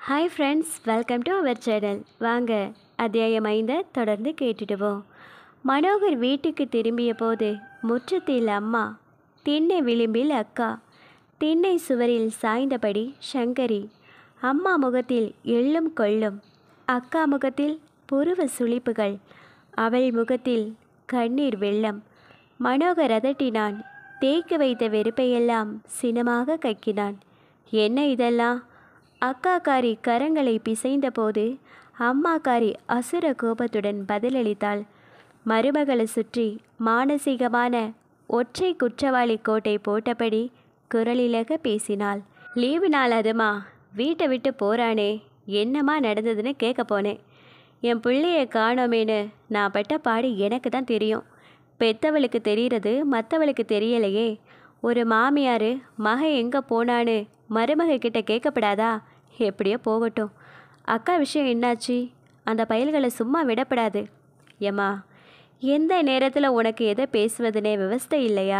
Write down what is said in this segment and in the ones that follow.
hi friends welcome to our channel வாங்க அத்தியாயம் ஐந்த தொடர்ந்து கேட்டுடுவோம் மனோகர் வீட்டுக்கு திரும்பிய போது முற்றத்தில் அம்மா திண்ணை விளிம்பில் அக்கா திண்ணை சுவரில் சாய்ந்தபடி சங்கரி அம்மா முகத்தில் எள்ளும் கொள்ளும் அக்கா முகத்தில் புருவ சுளிப்புகள் அவள் முகத்தில் கண்ணீர் வெள்ளம் மனோகர் அதட்டினான் தேக்கி வைத்த வெறுப்பையெல்லாம் சினமாக கக்கினான் என்ன இதெல்லாம் அக்காக்காரி கரங்களை பிசைந்தபோது அம்மாக்காரி அசுர கோபத்துடன் பதிலளித்தாள் மருமகளை சுற்றி மானசீகமான ஒற்றை குற்றவாளி கோட்டை போட்டபடி குரலிலக பேசினாள் லீவு நாள் அதுமா வீட்டை விட்டு போறானே என்னம்மா நடந்ததுன்னு கேட்க போனேன் என் பிள்ளைய காணோமேன்னு நான் பட்ட பாடு எனக்கு தான் தெரியும் பெத்தவளுக்கு தெரியறது மற்றவளுக்கு தெரியலையே ஒரு மாமியார் மக எங்கே போனான்னு மருமக கிட்ட கேட்கப்படாதா எப்படியோ போகட்டும் அக்கா விஷயம் என்னாச்சு அந்த பயல்களை சும்மா விடப்படாது ஏம்மா எந்த நேரத்தில் உனக்கு எதை பேசுவதுனே விவஸ்தை இல்லையா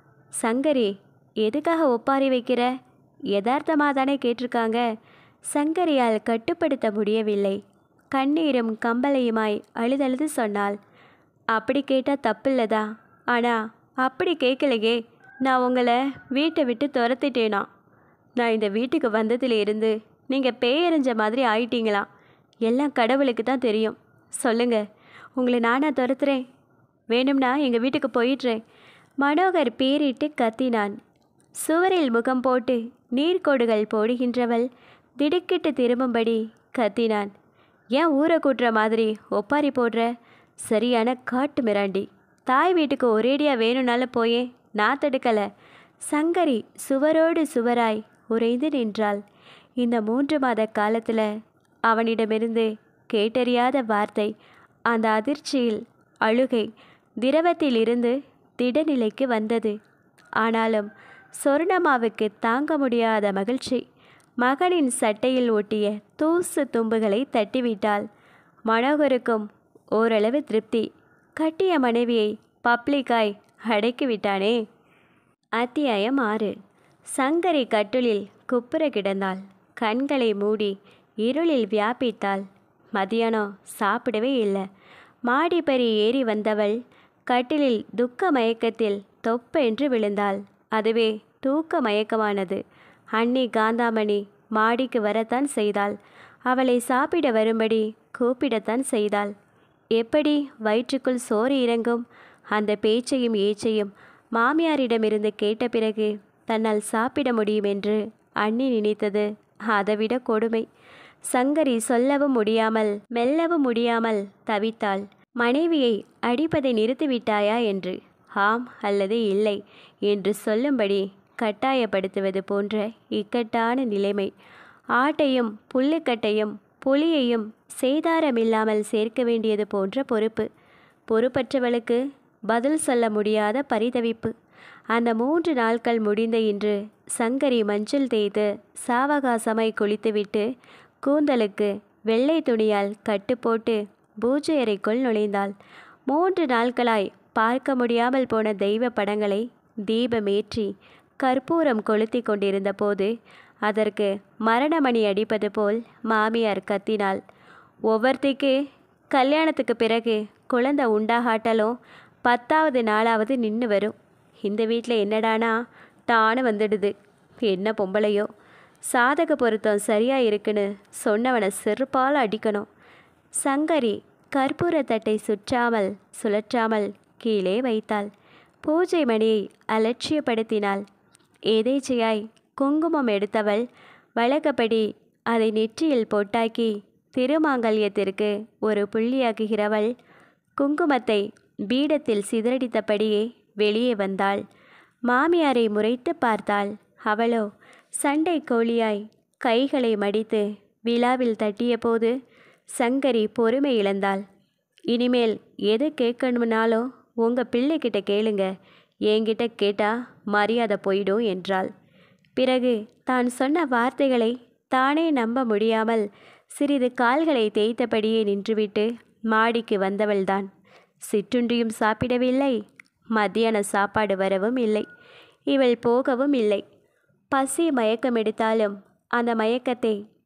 சங்கரி எதுக்காக ஒப்பாரி வைக்கிற யதார்த்தமாக தானே கேட்டிருக்காங்க சங்கரியால் கட்டுப்படுத்த முடியவில்லை கண்ணீரும் கம்பளையுமாய் அழுதழுது சொன்னாள் அப்படி கேட்டால் தப்பில்லதா ஆனால் அப்படி கேட்கலையே நான் உங்களை வீட்டை விட்டு துரத்திட்டேனா நான் இந்த வீட்டுக்கு வந்ததுல இருந்து நீங்கள் பேயறிஞ்ச மாதிரி ஆயிட்டீங்களா எல்லாம் கடவுளுக்கு தான் தெரியும் சொல்லுங்க உங்களை நானா துரத்துறேன் வேணும்னா எங்கள் வீட்டுக்கு போயிடுறேன் மனோகர் பேரிட்டு கத்தினான் சுவரில் முகம் போட்டு நீர்க்கோடுகள் போடுகின்றவள் திடுக்கிட்டு திரும்பும்படி கத்தினான் ஏன் ஊரை கூட்டுற மாதிரி ஒப்பாரி போடுற சரியான காட்டு மிராண்டி தாய் வீட்டுக்கு ஒரேடியாக வேணும்னாலும் போயே நான் தடுக்கலை சங்கரி சுவரோடு சுவராய் உறைந்து நின்றாள் இந்த மூன்று மாத காலத்தில் அவனிடமிருந்து கேட்டறியாத வார்த்தை அந்த அதிர்ச்சியில் அழுகை திரவத்திலிருந்து திடநிலைக்கு வந்தது ஆனாலும் சொர்ணமாவுக்கு தாங்க முடியாத மகிழ்ச்சி மகனின் சட்டையில் ஒட்டிய தூசு தும்புகளை தட்டிவிட்டாள் மனோகருக்கும் ஓரளவு திருப்தி கட்டிய மனைவியை பப்ளிக்காய் அடக்கி விட்டானே அத்தியாயம் ஆறு சங்கரி கட்டுலில் குப்புற கிடந்தாள் கண்களை மூடி இருளில் வியாபித்தாள் மதியானம் சாப்பிடவே இல்லை மாடிப்பறி ஏறி வந்தவள் கட்டிலில் துக்க மயக்கத்தில் தொப்பென்று விழுந்தாள் அதுவே தூக்க மயக்கமானது அண்ணி காந்தாமணி மாடிக்கு வரத்தான் செய்தாள் அவளை சாப்பிட வரும்படி கூப்பிடத்தான் செய்தாள் எப்படி வயிற்றுக்குள் சோறு இறங்கும் அந்த பேச்சையும் ஏச்சையும் மாமியாரிடமிருந்து கேட்ட பிறகு தன்னால் சாப்பிட முடியும் என்று அண்ணி நினைத்தது அதைவிட கொடுமை சங்கரி சொல்லவும் முடியாமல் மெல்லவும் முடியாமல் தவித்தாள் மனைவியை அடிப்பதை நிறுத்திவிட்டாயா என்று ஆம் அல்லது இல்லை என்று சொல்லும்படி கட்டாயப்படுத்துவது போன்ற இக்கட்டான நிலைமை ஆட்டையும் புல்லுக்கட்டையும் புலியையும் சேதாரமில்லாமல் சேர்க்க வேண்டியது போன்ற பொறுப்பு பொறுப்பற்றவளுக்கு பதில் சொல்ல முடியாத பரிதவிப்பு அந்த மூன்று நாட்கள் முடிந்த இன்று சங்கரி மஞ்சள் தேய்த்து சாவகாசமாய் குளித்துவிட்டு கூந்தலுக்கு வெள்ளை துணியால் கட்டு போட்டு பூஜை அறைக்குள் நுழைந்தாள் மூன்று நாட்களாய் பார்க்க முடியாமல் போன தெய்வ படங்களை தீபமேற்றி கற்பூரம் கொளுத்தி கொண்டிருந்த போது அதற்கு மரணமணி அடிப்பது போல் மாமியார் கத்தினாள் ஒவ்வொருத்திக்கு கல்யாணத்துக்கு பிறகு குழந்தை உண்டாகாட்டலும் பத்தாவது நாளாவது நின்று வரும் இந்த வீட்டில் என்னடானா டானு வந்துடுது என்ன பொம்பளையோ சாதக பொருத்தம் சரியா இருக்குன்னு சொன்னவனை செருப்பால் அடிக்கணும் சங்கரி கற்பூர தட்டை சுற்றாமல் சுழற்றாமல் கீழே வைத்தாள் பூஜை மணியை அலட்சியப்படுத்தினாள் எதேச்சையாய் குங்குமம் எடுத்தவள் வழக்கப்படி அதை நெற்றியில் போட்டாக்கி திருமாங்கல்யத்திற்கு ஒரு புள்ளியாக்குகிறவள் குங்குமத்தை பீடத்தில் சிதறடித்தபடியே வெளியே வந்தாள் மாமியாரை முறைத்து பார்த்தாள் அவளோ சண்டை கோழியாய் கைகளை மடித்து விழாவில் தட்டியபோது சங்கரி பொறுமை இழந்தாள் இனிமேல் எது கேட்கணும்னாலும் உங்கள் பிள்ளைகிட்ட கேளுங்க என்கிட்ட கேட்டா மரியாதை போயிடும் என்றாள் பிறகு தான் சொன்ன வார்த்தைகளை தானே நம்ப முடியாமல் சிறிது கால்களை தேய்த்தபடியே நின்றுவிட்டு மாடிக்கு வந்தவள்தான் சிற்றுண்டியும் சாப்பிடவில்லை மத்தியான சாப்பாடு வரவும் இல்லை இவள் போகவும் இல்லை பசி மயக்கம் எடுத்தாலும் அந்த மயக்கத்தை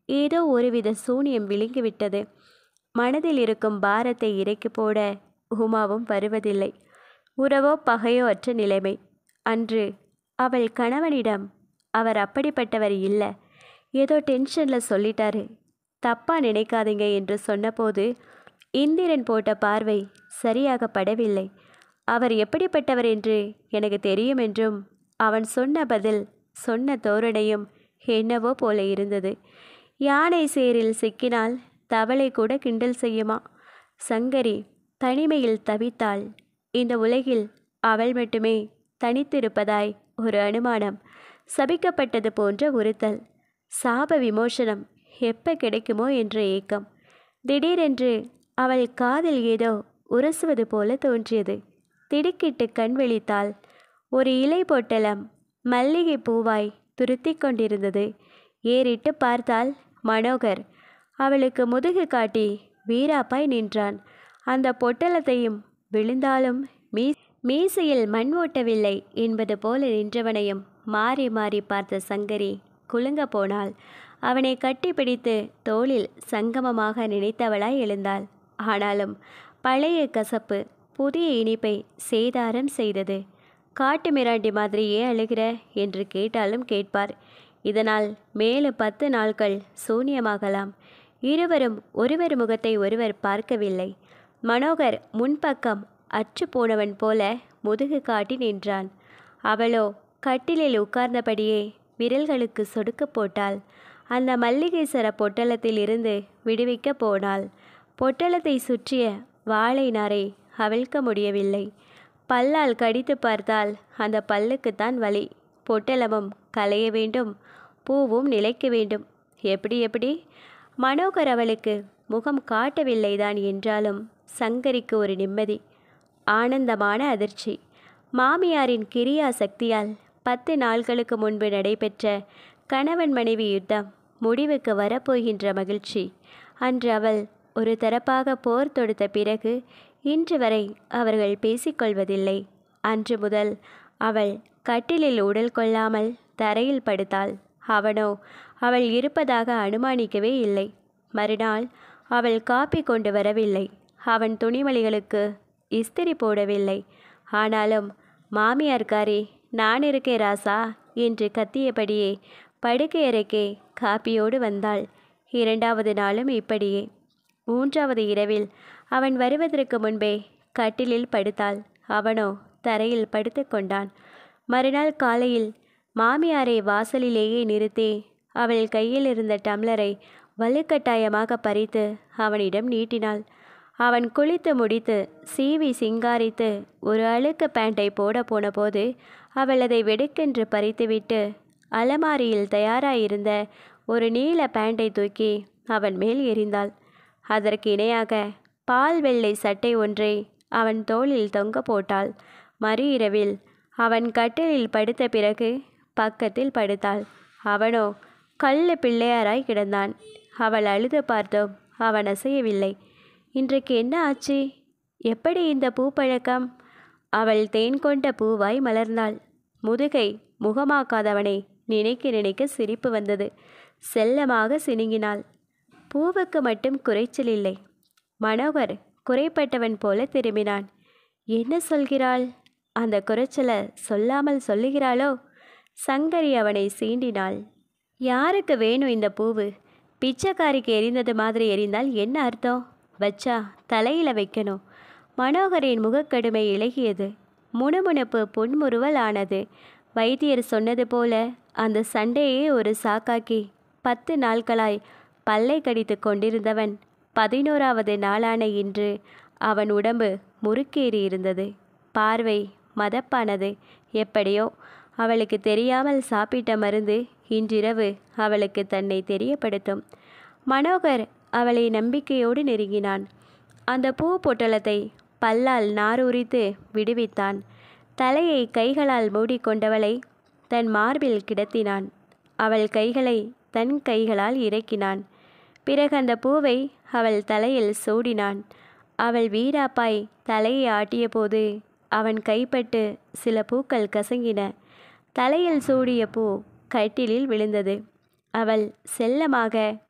ஏதோ ஒருவித சூனியம் விழுங்கிவிட்டது மனதில் இருக்கும் பாரத்தை இறக்கி போட உமாவும் வருவதில்லை உறவோ பகையோ அற்ற நிலைமை அன்று அவள் கணவனிடம் அவர் அப்படிப்பட்டவர் இல்லை ஏதோ டென்ஷனில் சொல்லிட்டாரு தப்பா நினைக்காதீங்க என்று சொன்னபோது இந்திரன் போட்ட பார்வை சரியாக படவில்லை அவர் எப்படிப்பட்டவர் என்று எனக்கு தெரியும் என்றும் அவன் சொன்ன பதில் சொன்ன தோரணையும் என்னவோ போல இருந்தது யானை சேரில் சிக்கினால் தவளை கூட கிண்டல் செய்யுமா சங்கரி தனிமையில் தவித்தாள் இந்த உலகில் அவள் மட்டுமே தனித்திருப்பதாய் ஒரு அனுமானம் சபிக்கப்பட்டது போன்ற உறுத்தல் சாப விமோசனம் எப்ப கிடைக்குமோ என்ற ஏக்கம் திடீரென்று அவள் காதில் ஏதோ உரசுவது போல தோன்றியது திடுக்கிட்டு கண் விழித்தாள் ஒரு இலை பொட்டலம் மல்லிகை பூவாய் துருத்தி கொண்டிருந்தது ஏறிட்டு பார்த்தால் மனோகர் அவளுக்கு முதுகு காட்டி வீராப்பாய் நின்றான் அந்த பொட்டலத்தையும் விழுந்தாலும் மீ மீசையில் மண் ஓட்டவில்லை என்பது போல நின்றவனையும் மாறி மாறி பார்த்த சங்கரி குலுங்க போனாள் அவனை கட்டிப்பிடித்து தோளில் சங்கமமாக நினைத்தவளாய் எழுந்தாள் ஆனாலும் பழைய கசப்பு புதிய இனிப்பை சேதாரம் செய்தது காட்டு மிராண்டி மாதிரியே அழுகிற என்று கேட்டாலும் கேட்பார் இதனால் மேலும் பத்து நாட்கள் சூன்யமாகலாம் இருவரும் ஒருவர் முகத்தை ஒருவர் பார்க்கவில்லை மனோகர் முன்பக்கம் அற்று போனவன் போல முதுகு காட்டி நின்றான் அவளோ கட்டிலில் உட்கார்ந்தபடியே விரல்களுக்கு சொடுக்கு போட்டாள் அந்த மல்லிகை சர பொட்டலத்தில் இருந்து விடுவிக்க போனாள் பொட்டலத்தை சுற்றிய வாழை நாரை அவிழ்க்க முடியவில்லை பல்லால் கடித்து பார்த்தால் அந்த பல்லுக்குத்தான் வலி பொட்டலமும் களைய வேண்டும் பூவும் நிலைக்க வேண்டும் எப்படி எப்படி மனோகர் அவளுக்கு முகம் காட்டவில்லைதான் என்றாலும் சங்கரிக்கு ஒரு நிம்மதி ஆனந்தமான அதிர்ச்சி மாமியாரின் கிரியா சக்தியால் பத்து நாள்களுக்கு முன்பு நடைபெற்ற கணவன் மனைவி யுத்தம் முடிவுக்கு வரப்போகின்ற மகிழ்ச்சி அன்று அவள் ஒரு தரப்பாக போர் தொடுத்த பிறகு இன்று வரை அவர்கள் பேசிக்கொள்வதில்லை அன்று முதல் அவள் கட்டிலில் உடல் கொள்ளாமல் தரையில் படுத்தாள் அவனோ அவள் இருப்பதாக அனுமானிக்கவே இல்லை மறுநாள் அவள் காப்பி கொண்டு வரவில்லை அவன் துணிமணிகளுக்கு இஸ்திரி போடவில்லை ஆனாலும் மாமியார்காரி நான் இருக்கேன் ராசா என்று கத்தியபடியே படுக்கை அறைக்கே காப்பியோடு வந்தாள் இரண்டாவது நாளும் இப்படியே மூன்றாவது இரவில் அவன் வருவதற்கு முன்பே கட்டிலில் படுத்தாள் அவனோ தரையில் படுத்து கொண்டான் மறுநாள் காலையில் மாமியாரை வாசலிலேயே நிறுத்தி அவள் கையில் இருந்த டம்ளரை வலுக்கட்டாயமாக பறித்து அவனிடம் நீட்டினாள் அவன் குளித்து முடித்து சீவி சிங்காரித்து ஒரு அழுக்கு பேண்டை போட போனபோது அவள் அதை வெடுக்கென்று பறித்துவிட்டு அலமாரியில் தயாராயிருந்த ஒரு நீல பேண்டை தூக்கி அவன் மேல் எறிந்தாள் அதற்கு இணையாக பால் வெள்ளை சட்டை ஒன்றை அவன் தோளில் தொங்க போட்டாள் மறு இரவில் அவன் கட்டிலில் படுத்த பிறகு பக்கத்தில் படுத்தாள் அவனோ கள்ள பிள்ளையாராய் கிடந்தான் அவள் அழுது பார்த்தோம் அவன் அசையவில்லை இன்றைக்கு என்ன ஆச்சு எப்படி இந்த பூப்பழக்கம் அவள் தேன் கொண்ட பூவாய் மலர்ந்தாள் முதுகை முகமாக்காதவனை நினைக்க நினைக்க சிரிப்பு வந்தது செல்லமாக சினுங்கினாள் பூவுக்கு மட்டும் குறைச்சல் இல்லை மனோகர் குறைப்பட்டவன் போல திரும்பினான் என்ன சொல்கிறாள் அந்த குறைச்சலை சொல்லாமல் சொல்லுகிறாளோ சங்கரி அவனை சீண்டினாள் யாருக்கு வேணும் இந்த பூவு பிச்சைக்காரிக்கு எரிந்தது மாதிரி எரிந்தால் என்ன அர்த்தம் வச்சா தலையில் வைக்கணும் மனோகரின் முகக்கடுமை இழகியது முணுமுணுப்பு புன்முறுவல் ஆனது வைத்தியர் சொன்னது போல அந்த சண்டையே ஒரு சாக்காக்கி பத்து நாட்களாய் பல்லை கடித்து கொண்டிருந்தவன் பதினோராவது நாளான இன்று அவன் உடம்பு முறுக்கேறி இருந்தது பார்வை மதப்பானது எப்படியோ அவளுக்கு தெரியாமல் சாப்பிட்ட மருந்து இன்றிரவு அவளுக்கு தன்னை தெரியப்படுத்தும் மனோகர் அவளை நம்பிக்கையோடு நெருங்கினான் அந்த பூ பொட்டலத்தை பல்லால் நாரூரித்து விடுவித்தான் தலையை கைகளால் மூடிக்கொண்டவளை தன் மார்பில் கிடத்தினான் அவள் கைகளை தன் கைகளால் இறக்கினான் பிறகு அந்த பூவை அவள் தலையில் சூடினான் அவள் வீராப்பாய் தலையை ஆட்டியபோது அவன் கைப்பட்டு சில பூக்கள் கசங்கின தலையில் சூடிய பூ கட்டிலில் விழுந்தது அவள் செல்லமாக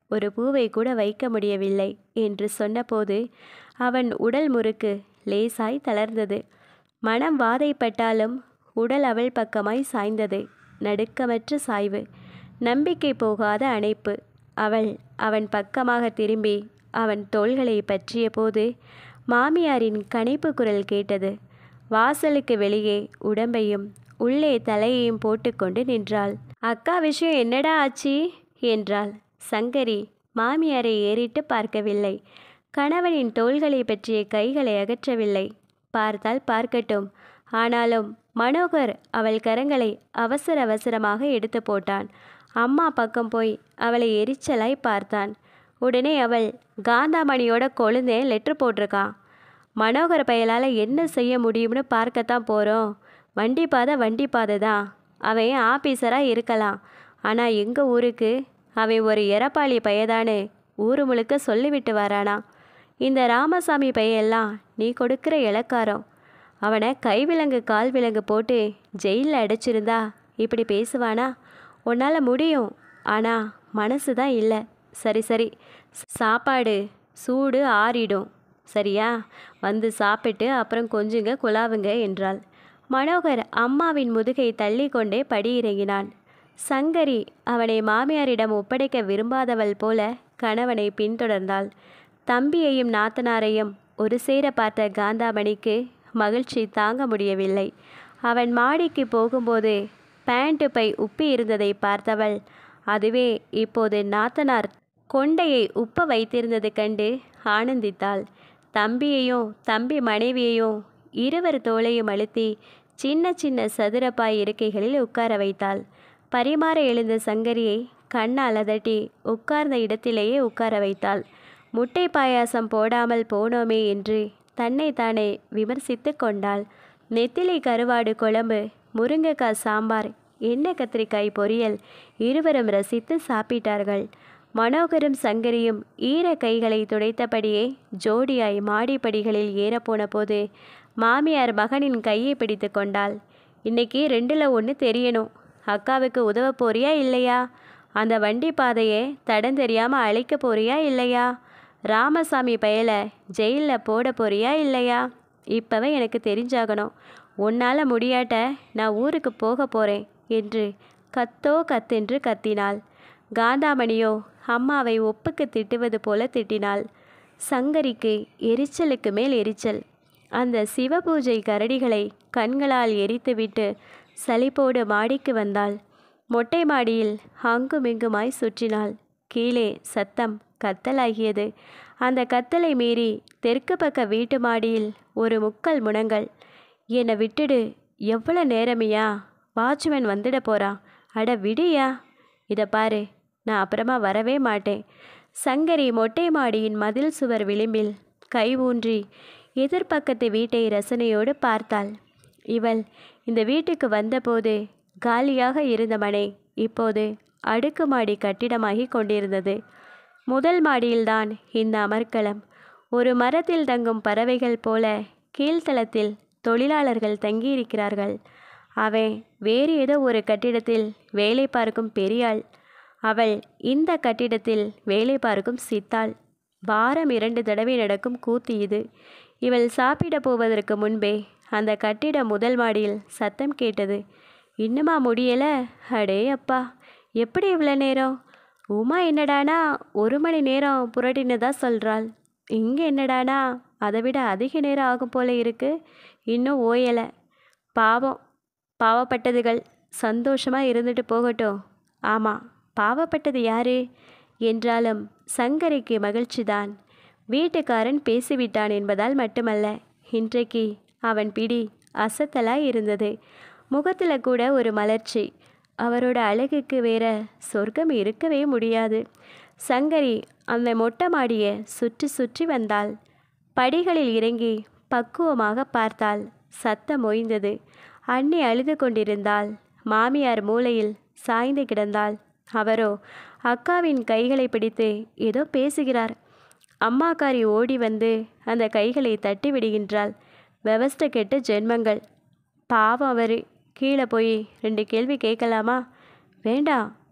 ஒரு பூவை கூட வைக்க முடியவில்லை என்று சொன்னபோது அவன் உடல் முறுக்கு லேசாய் தளர்ந்தது மனம் வாதைப்பட்டாலும் உடல் அவள் பக்கமாய் சாய்ந்தது நடுக்கமற்ற சாய்வு நம்பிக்கை போகாத அணைப்பு அவள் அவன் பக்கமாக திரும்பி அவன் தோள்களை பற்றிய போது மாமியாரின் கனைப்பு குரல் கேட்டது வாசலுக்கு வெளியே உடம்பையும் உள்ளே தலையையும் போட்டுக்கொண்டு நின்றாள் அக்கா விஷயம் என்னடா ஆச்சு என்றாள் சங்கரி மாமியாரை ஏறிட்டு பார்க்கவில்லை கணவனின் தோள்களை பற்றிய கைகளை அகற்றவில்லை பார்த்தால் பார்க்கட்டும் ஆனாலும் மனோகர் அவள் கரங்களை அவசர அவசரமாக எடுத்து போட்டான் அம்மா பக்கம் போய் அவளை எரிச்சலாய் பார்த்தான் உடனே அவள் காந்தாமணியோட கொழுந்தே லெட்ரு போட்டிருக்கான் மனோகர் பயலால் என்ன செய்ய முடியும்னு பார்க்கத்தான் போகிறோம் வண்டி பாதை வண்டி பாதை தான் அவன் ஆபீசராக இருக்கலாம் ஆனால் எங்கள் ஊருக்கு அவன் ஒரு எரப்பாளி பையதான்னு ஊர் முழுக்க சொல்லிவிட்டு வரானா இந்த ராமசாமி பையெல்லாம் நீ கொடுக்குற இலக்காரம் அவனை கைவிலங்கு கால் விலங்கு போட்டு ஜெயிலில் அடைச்சிருந்தா இப்படி பேசுவானா உன்னால் முடியும் ஆனால் மனசு தான் இல்லை சரி சரி சாப்பாடு சூடு ஆறிடும் சரியா வந்து சாப்பிட்டு அப்புறம் கொஞ்சுங்க குழாவுங்க என்றாள் மனோகர் அம்மாவின் முதுகை தள்ளி கொண்டே படியிறங்கினான் சங்கரி அவனை மாமியாரிடம் ஒப்படைக்க விரும்பாதவள் போல கணவனை பின்தொடர்ந்தாள் தம்பியையும் நாத்தனாரையும் ஒரு சேர பார்த்த காந்தாமணிக்கு மகிழ்ச்சி தாங்க முடியவில்லை அவன் மாடிக்கு போகும்போது பேண்ட் பை உப்பி இருந்ததை பார்த்தவள் அதுவே இப்போது நாத்தனார் கொண்டையை உப்ப வைத்திருந்தது கண்டு ஆனந்தித்தாள் தம்பியையும் தம்பி மனைவியையும் இருவர் தோளையும் அழுத்தி சின்ன சின்ன சதுரப்பாய் இருக்கைகளில் உட்கார வைத்தாள் பரிமாற எழுந்த சங்கரியை கண்ணால் அதட்டி உட்கார்ந்த இடத்திலேயே உட்கார வைத்தாள் முட்டை பாயாசம் போடாமல் போனோமே என்று தன்னை தானே விமர்சித்து கொண்டாள் நெத்திலி கருவாடு குழம்பு முருங்கைக்காய் சாம்பார் எண்ணெய் கத்திரிக்காய் பொரியல் இருவரும் ரசித்து சாப்பிட்டார்கள் மனோகரும் சங்கரியும் ஈர கைகளை துடைத்தபடியே ஜோடியாய் மாடிப்படிகளில் ஏறப்போன போது மாமியார் மகனின் கையை பிடித்து கொண்டாள் இன்னைக்கு ரெண்டில் ஒன்று தெரியணும் அக்காவுக்கு உதவ போறியா இல்லையா அந்த வண்டி பாதையை தடம் தெரியாமல் அழைக்க போறியா இல்லையா ராமசாமி பயலை ஜெயிலில் போட போறியா இல்லையா இப்போவே எனக்கு தெரிஞ்சாகணும் உன்னால் முடியாட்ட நான் ஊருக்கு போக போகிறேன் என்று கத்தோ கத்தென்று கத்தினாள் காந்தாமணியோ அம்மாவை ஒப்புக்கு திட்டுவது போல திட்டினாள் சங்கரிக்கு எரிச்சலுக்கு மேல் எரிச்சல் அந்த சிவபூஜை கரடிகளை கண்களால் எரித்துவிட்டு சலிப்போடு மாடிக்கு வந்தாள் மொட்டை மாடியில் அங்குமிங்குமாய் சுற்றினாள் கீழே சத்தம் கத்தலாகியது அந்த கத்தலை மீறி தெற்கு பக்க வீட்டு மாடியில் ஒரு முக்கல் முனங்கள் என்னை விட்டுடு எவ்வளோ நேரமியா வாட்ச்மேன் வந்துட போகிறான் அட விடியா இதை பாரு நான் அப்புறமா வரவே மாட்டேன் சங்கரி மொட்டை மாடியின் மதில் சுவர் விளிம்பில் கை ஊன்றி எதிர்பக்கத்து வீட்டை ரசனையோடு பார்த்தாள் இவள் இந்த வீட்டுக்கு வந்தபோது காலியாக இருந்த மனை இப்போது அடுக்குமாடி கட்டிடமாகி கொண்டிருந்தது முதல் மாடியில்தான் இந்த அமர்க்களம் ஒரு மரத்தில் தங்கும் பறவைகள் போல கீழ்த்தளத்தில் தொழிலாளர்கள் தங்கியிருக்கிறார்கள் அவன் வேறு ஏதோ ஒரு கட்டிடத்தில் வேலை பார்க்கும் பெரியாள் அவள் இந்த கட்டிடத்தில் வேலை பார்க்கும் சித்தாள் வாரம் இரண்டு தடவை நடக்கும் கூத்து இது இவள் சாப்பிட போவதற்கு முன்பே அந்த கட்டிட முதல் மாடியில் சத்தம் கேட்டது இன்னுமா முடியல அடே அப்பா எப்படி இவ்வளோ நேரம் உமா என்னடானா ஒரு மணி நேரம் புரட்டினதா சொல்கிறாள் இங்கே என்னடானா அதை விட அதிக நேரம் ஆகும் போல இருக்கு இன்னும் ஓயலை பாவம் பாவப்பட்டதுகள் சந்தோஷமாக இருந்துட்டு போகட்டும் ஆமாம் பாவப்பட்டது யாரு என்றாலும் சங்கரிக்கு மகிழ்ச்சிதான் வீட்டுக்காரன் பேசிவிட்டான் என்பதால் மட்டுமல்ல இன்றைக்கு அவன் பிடி அசத்தலாய் இருந்தது முகத்தில் கூட ஒரு மலர்ச்சி அவரோட அழகுக்கு வேற சொர்க்கம் இருக்கவே முடியாது சங்கரி அந்த மொட்டை மாடியை சுற்றி சுற்றி வந்தாள் படிகளில் இறங்கி பக்குவமாக பார்த்தாள் சத்தம் ஓய்ந்தது அண்ணி அழுது கொண்டிருந்தாள் மாமியார் மூலையில் சாய்ந்து கிடந்தாள் அவரோ அக்காவின் கைகளை பிடித்து ஏதோ பேசுகிறார் அம்மாக்காரி ஓடி வந்து அந்த கைகளை தட்டி விடுகின்றாள் விவஸ்ட கெட்ட ஜென்மங்கள் பாவம் அவர் கீழே போய் ரெண்டு கேள்வி கேட்கலாமா வேண்டாம்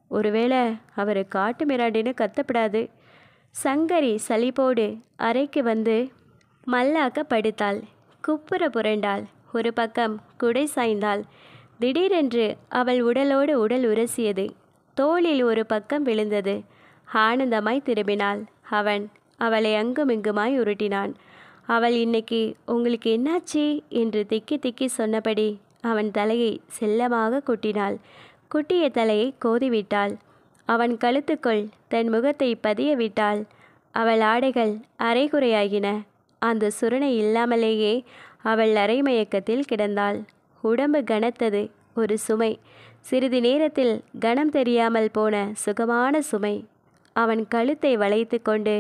ஒருவேளை அவர் காட்டு மிராண்டின்னு கத்தப்படாது சங்கரி சலிப்போடு அறைக்கு வந்து மல்லாக்க படுத்தாள் குப்புற புரண்டாள் ஒரு பக்கம் குடை சாய்ந்தாள் திடீரென்று அவள் உடலோடு உடல் உரசியது தோளில் ஒரு பக்கம் விழுந்தது ஆனந்தமாய் திரும்பினாள் அவன் அவளை அங்குமிங்குமாய் உருட்டினான் அவள் இன்னைக்கு உங்களுக்கு என்னாச்சு என்று திக்கி திக்கி சொன்னபடி அவன் தலையை செல்லமாக குட்டினாள் குட்டிய தலையை கோதிவிட்டாள் அவன் கழுத்துக்குள் தன் முகத்தை பதிய விட்டாள் அவள் ஆடைகள் அரைகுறையாகின அந்த சுரணை இல்லாமலேயே அவள் அரைமயக்கத்தில் கிடந்தாள் உடம்பு கனத்தது ஒரு சுமை சிறிது நேரத்தில் கனம் தெரியாமல் போன சுகமான சுமை அவன் கழுத்தை வளைத்து கொண்டு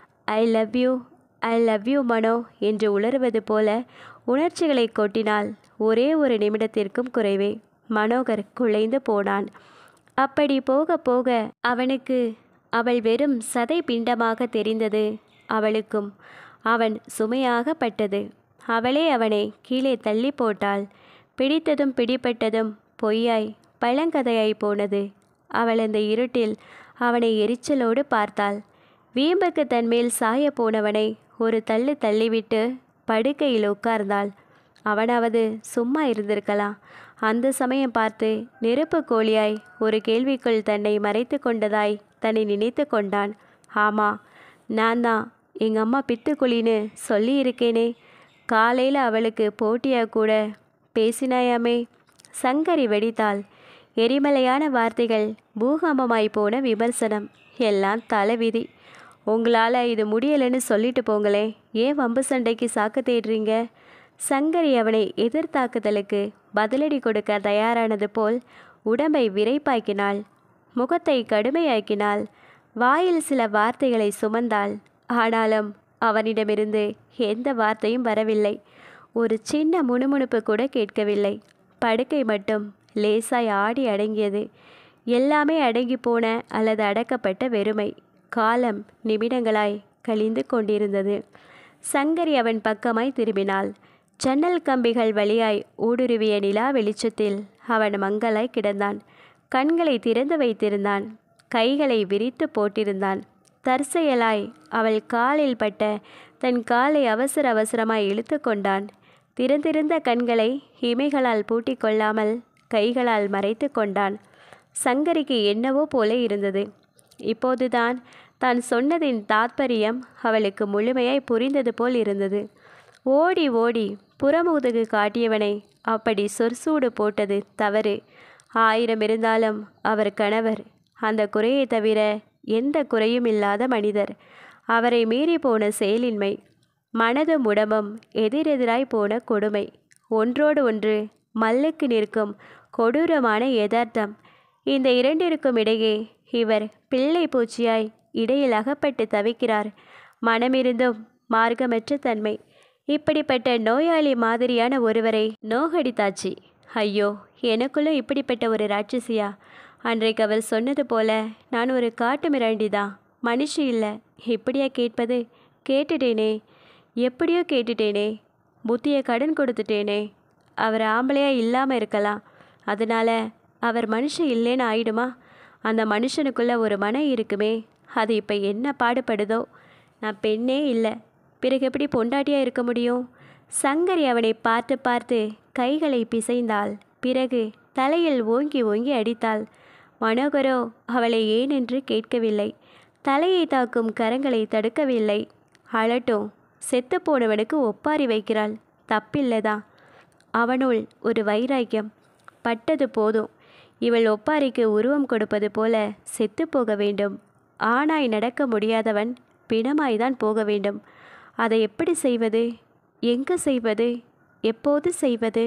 I love you I love you Mano என்று உளறுவது போல உணர்ச்சிகளை கொட்டினால் ஒரே ஒரு நிமிடத்திற்கும் குறைவே மனோகர் குலைந்து போனான் அப்படி போக போக அவனுக்கு அவள் வெறும் சதை பிண்டமாக தெரிந்தது அவளுக்கும் அவன் சுமையாக பட்டது அவளே அவனை கீழே தள்ளி போட்டாள் பிடித்ததும் பிடிப்பட்டதும் பொய்யாய் பழங்கதையாய் போனது அவள் அந்த இருட்டில் அவனை எரிச்சலோடு பார்த்தாள் வீம்புக்கு தன்மேல் சாய போனவனை ஒரு தள்ளு தள்ளிவிட்டு படுக்கையில் உட்கார்ந்தாள் அவனாவது சும்மா இருந்திருக்கலாம் அந்த சமயம் பார்த்து நெருப்பு கோழியாய் ஒரு கேள்விக்குள் தன்னை மறைத்து கொண்டதாய் தன்னை நினைத்து கொண்டான் ஆமா நான் தான் எங்கள் அம்மா பித்துக்குழின்னு சொல்லி இருக்கேனே காலையில் அவளுக்கு போட்டியாக கூட பேசினாயாமே சங்கரி வெடித்தாள் எரிமலையான வார்த்தைகள் பூகம்பமாய் போன விமர்சனம் எல்லாம் தலைவிதி உங்களால் இது முடியலைன்னு சொல்லிட்டு போங்களே ஏன் வம்பு சண்டைக்கு சாக்கு தேடுறீங்க சங்கரி அவனை எதிர்த்தாக்குதலுக்கு பதிலடி கொடுக்க தயாரானது போல் உடம்பை விரைப்பாக்கினாள் முகத்தை கடுமையாக்கினாள் வாயில் சில வார்த்தைகளை சுமந்தாள் ஆனாலும் அவனிடமிருந்து எந்த வார்த்தையும் வரவில்லை ஒரு சின்ன முணுமுணுப்பு கூட கேட்கவில்லை படுக்கை மட்டும் லேசாய் ஆடி அடங்கியது எல்லாமே அடங்கி போன அல்லது அடக்கப்பட்ட வெறுமை காலம் நிமிடங்களாய் கழிந்து கொண்டிருந்தது சங்கரி அவன் பக்கமாய் திரும்பினாள் ஜன்னல் கம்பிகள் வழியாய் ஊடுருவிய நிலா வெளிச்சத்தில் அவன் மங்கலாய் கிடந்தான் கண்களை திறந்து வைத்திருந்தான் கைகளை விரித்து போட்டிருந்தான் தற்செயலாய் அவள் காலில் பட்ட தன் காலை அவசர அவசரமாய் இழுத்து கொண்டான் திறந்திருந்த கண்களை இமைகளால் பூட்டிக் கொள்ளாமல் கைகளால் மறைத்து கொண்டான் சங்கரிக்கு என்னவோ போல இருந்தது இப்போதுதான் தான் சொன்னதின் தாத்பரியம் அவளுக்கு முழுமையாய் புரிந்தது போல் இருந்தது ஓடி ஓடி புறமுதுகு காட்டியவனை அப்படி சொற்சூடு போட்டது தவறு ஆயிரம் இருந்தாலும் அவர் கணவர் அந்த குறையை தவிர எந்த குறையும் இல்லாத மனிதர் அவரை மீறி போன செயலின்மை மனதும் உடம்பும் எதிரெதிராய் போன கொடுமை ஒன்றோடு ஒன்று மல்லுக்கு நிற்கும் கொடூரமான யதார்த்தம் இந்த இரண்டிற்கும் இடையே இவர் பிள்ளை பூச்சியாய் இடையில் அகப்பட்டு தவிக்கிறார் மனமிருந்தும் மார்க்கமற்ற தன்மை இப்படிப்பட்ட நோயாளி மாதிரியான ஒருவரை நோகடித்தாச்சு ஐயோ எனக்குள்ளும் இப்படிப்பட்ட ஒரு ராட்சசியா அன்றைக்கு அவர் சொன்னது போல நான் ஒரு காட்டு மிராண்டிதான் மனுஷி இல்லை எப்படியா கேட்பது கேட்டுட்டேனே எப்படியோ கேட்டுட்டேனே புத்தியை கடன் கொடுத்துட்டேனே அவர் ஆம்பளையா இல்லாமல் இருக்கலாம் அதனால் அவர் மனுஷன் இல்லைன்னு ஆயிடுமா அந்த மனுஷனுக்குள்ள ஒரு மனம் இருக்குமே அது இப்போ என்ன பாடுபடுதோ நான் பெண்ணே இல்லை பிறகு எப்படி பொண்டாட்டியாக இருக்க முடியும் சங்கரி அவனை பார்த்து பார்த்து கைகளை பிசைந்தாள் பிறகு தலையில் ஓங்கி ஓங்கி அடித்தாள் மனோகரோ அவளை ஏனென்று கேட்கவில்லை தலையை தாக்கும் கரங்களை தடுக்கவில்லை அழட்டும் செத்து போனவனுக்கு ஒப்பாரி வைக்கிறாள் தப்பில்லதான் அவனுள் ஒரு வைராக்கியம் பட்டது போதும் இவள் ஒப்பாரிக்கு உருவம் கொடுப்பது போல செத்து போக வேண்டும் ஆனாய் நடக்க முடியாதவன் பிணமாய்தான் போக வேண்டும் அதை எப்படி செய்வது எங்கே செய்வது எப்போது செய்வது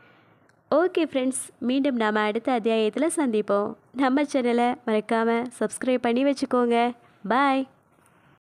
ஓகே ஃப்ரெண்ட்ஸ் மீண்டும் நாம் அடுத்த அத்தியாயத்தில் சந்திப்போம் நம்ம சேனலை மறக்காமல் சப்ஸ்கிரைப் பண்ணி வச்சுக்கோங்க பாய்